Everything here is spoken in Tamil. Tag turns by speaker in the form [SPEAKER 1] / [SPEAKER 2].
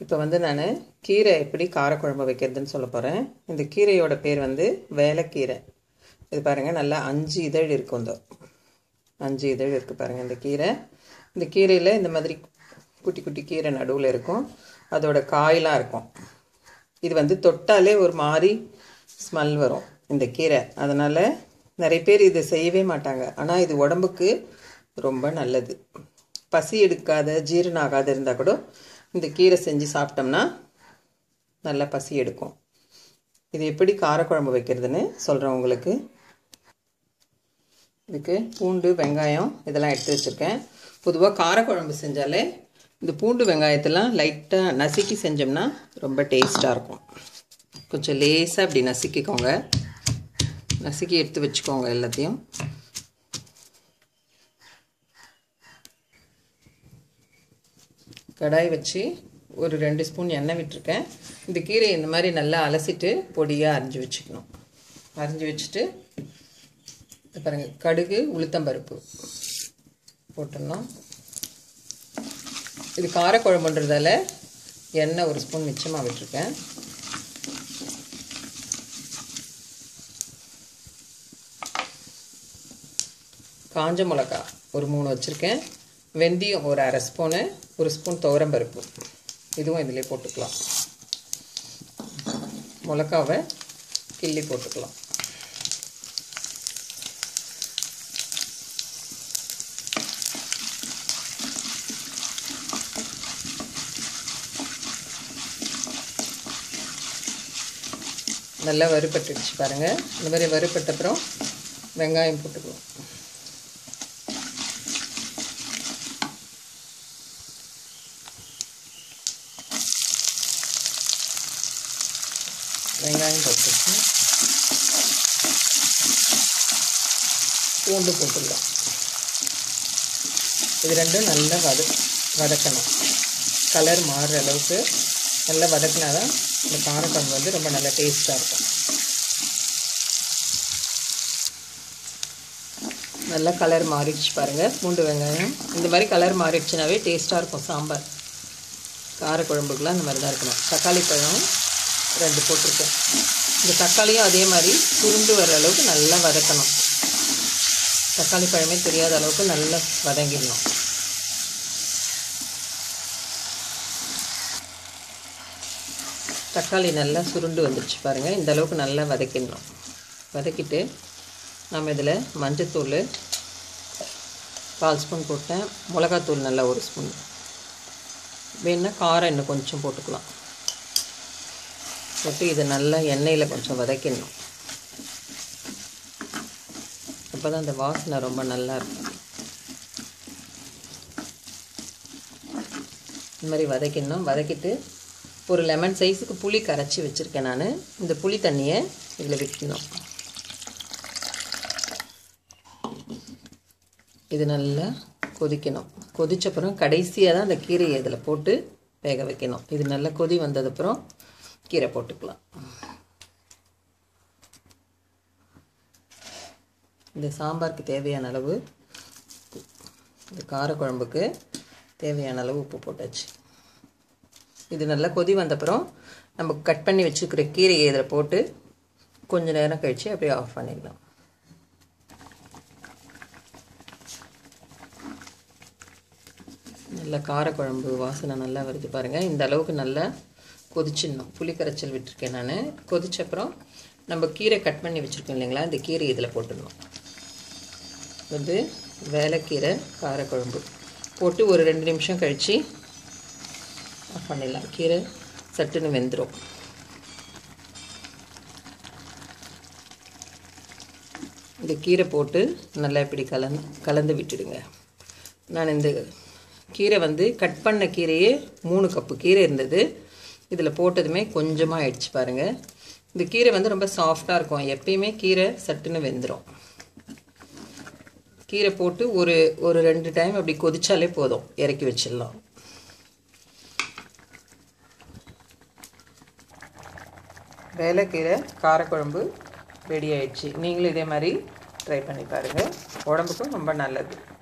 [SPEAKER 1] இப்போ வந்து நான் கீரை எப்படி காரக்குழம்பு வைக்கிறதுன்னு சொல்ல போகிறேன் இந்த கீரையோட பேர் வந்து வேலைக்கீரை இது பாருங்கள் நல்லா அஞ்சு இதழ் இருக்கும் இந்த அஞ்சு இதழ் இருக்குது பாருங்கள் இந்த கீரை இந்த கீரையில் இந்த மாதிரி குட்டி குட்டி கீரை நடுவில் இருக்கும் அதோட காயெலாம் இருக்கும் இது வந்து தொட்டாலே ஒரு மாதிரி ஸ்மெல் வரும் இந்த கீரை அதனால் நிறைய பேர் இதை செய்யவே மாட்டாங்க ஆனால் இது உடம்புக்கு ரொம்ப நல்லது பசி எடுக்காத ஜீரணம் ஆகாத இருந்தால் கூட இந்த கீரை செஞ்சு சாப்பிட்டோம்னா நல்லா பசி எடுக்கும் இது எப்படி காரக்குழம்பு வைக்கிறதுன்னு சொல்கிறேன் உங்களுக்கு இதுக்கு பூண்டு வெங்காயம் இதெல்லாம் எடுத்து வச்சுருக்கேன் பொதுவாக காரக்குழம்பு செஞ்சாலே இந்த பூண்டு வெங்காயத்தெல்லாம் லைட்டாக நசுக்கி செஞ்சோம்னா ரொம்ப டேஸ்ட்டாக இருக்கும் கொஞ்சம் லேசாக இப்படி நசுக்கிக்கோங்க நசுக்கி எடுத்து வச்சுக்கோங்க எல்லாத்தையும் கடாய் வச்சு ஒரு ரெண்டு ஸ்பூன் எண்ணெய் விட்டுருக்கேன் இந்த கீரை இந்த மாதிரி நல்லா அலசிட்டு பொடியாக அரிஞ்சு வச்சுக்கணும் அரிஞ்சு வச்சுட்டு பாருங்கள் கடுகு உளுத்தம்பருப்பு போட்டுடணும் இது காரக்குழம்புன்றதால எண்ணெய் ஒரு ஸ்பூன் மிச்சமாக விட்டுருக்கேன் காஞ்ச மிளகா ஒரு மூணு வச்சுருக்கேன் வெந்தயம் ஒரு அரை ஸ்பூனு ஒரு ஸ்பூன் துவரம்பருப்பு இதுவும் இதிலே போட்டுக்கலாம் மிளகாவை கிள்ளி போட்டுக்கலாம் நல்லா வறுபட்டுடுச்சு பாருங்கள் இந்த மாதிரி வறுபட்ட அப்புறம் வெங்காயம் போட்டுக்குவோம் வெங்காயம் போட்டுச்சு பூண்டு போட்டுடலாம் இது ரெண்டும் நல்லா வத வதக்கணும் கலர் மாறுற அளவுக்கு நல்லா வதக்கினா தான் இந்த காரக்குழம்பு வந்து ரொம்ப நல்லா டேஸ்ட்டாக இருக்கும் நல்லா கலர் மாறிடுச்சு பாருங்கள் பூண்டு வெங்காயம் இந்த மாதிரி கலர் மாறிடுச்சுனாவே டேஸ்ட்டாக இருக்கும் சாம்பார் காரக்குழம்புக்கெலாம் இந்த மாதிரி தான் இருக்கணும் தக்காளி பழம் ரெண்டு போட்டிருக்கேன் இந்த தக்காளியும் அதே மாதிரி சுருண்டு வர அளவுக்கு நல்லா வதக்கணும் தக்காளி பழமே தெரியாத அளவுக்கு நல்லா வதங்கிடணும் தக்காளி நல்லா சுருண்டு வந்துடுச்சு பாருங்கள் இந்த அளவுக்கு நல்லா வதக்கிடணும் வதக்கிட்டு நம்ம இதில் மஞ்சத்தூள் கால் ஸ்பூன் போட்டேன் மிளகாத்தூள் நல்லா ஒரு ஸ்பூன் வேணுன்னா காரம் இன்னும் கொஞ்சம் போட்டுக்கலாம் போட்டு இதை நல்லா எண்ணெயில் கொஞ்சம் வதக்கிடணும் அப்போ தான் அந்த வாசனை ரொம்ப நல்லா இருக்கும் இந்த மாதிரி வதக்கிடணும் வதக்கிட்டு ஒரு லெமன் சைஸுக்கு புளி கரைச்சி வச்சுருக்கேன் நான் இந்த புளி தண்ணியை இதில் விற்கணும் இது நல்லா கொதிக்கணும் கொதிச்சப்புறம் கடைசியாக தான் அந்த கீரையை இதில் போட்டு வேக வைக்கணும் இது நல்லா கொதி வந்ததுக்கப்புறம் கீரை போட்டுக்கலாம் இந்த சாம்பாருக்கு தேவையான அளவு இந்த காரக்குழம்புக்கு தேவையான அளவு உப்பு போட்டாச்சு இது நல்லா கொதி வந்தப்புறம் நம்ம கட் பண்ணி வச்சுருக்கிற கீரையை இதில் போட்டு கொஞ்ச நேரம் கழித்து அப்படியே ஆஃப் பண்ணிடலாம் நல்ல காரக்குழம்பு வாசனை நல்லா வருது பாருங்கள் இந்த அளவுக்கு நல்லா கொதிச்சிடணும் புளி கரைச்சல் விட்டுருக்கேன் நான் கொதிச்சப்புறம் நம்ம கீரை கட் பண்ணி வச்சுருக்கோம் இல்லைங்களா இந்த கீரை இதில் போட்டுடணும் வந்து வேலைக்கீரை காரக்குழம்பு போட்டு ஒரு ரெண்டு நிமிஷம் கழித்து ஆஃப் பண்ணிடலாம் கீரை சட்டுன்னு வெந்துடும் இந்த கீரை போட்டு நல்லா இப்படி கலந்து கலந்து விட்டுடுங்க நான் இந்த கீரை வந்து கட் பண்ண கீரையே மூணு கப்பு கீரை இருந்தது இதில் போட்டதுமே கொஞ்சமாக ஆயிடுச்சு பாருங்கள் இந்த கீரை வந்து ரொம்ப சாஃப்டாக இருக்கும் எப்பயுமே கீரை சட்டுன்னு வெந்துடும் கீரை போட்டு ஒரு ஒரு ரெண்டு டைம் அப்படி கொதிச்சாலே போதும் இறக்கி வச்சிடலாம் வேலைக்கீரை காரக்குழம்பு ரெடி ஆயிடுச்சு நீங்களும் இதே மாதிரி ட்ரை பண்ணி பாருங்கள் உடம்புக்கும் ரொம்ப நல்லது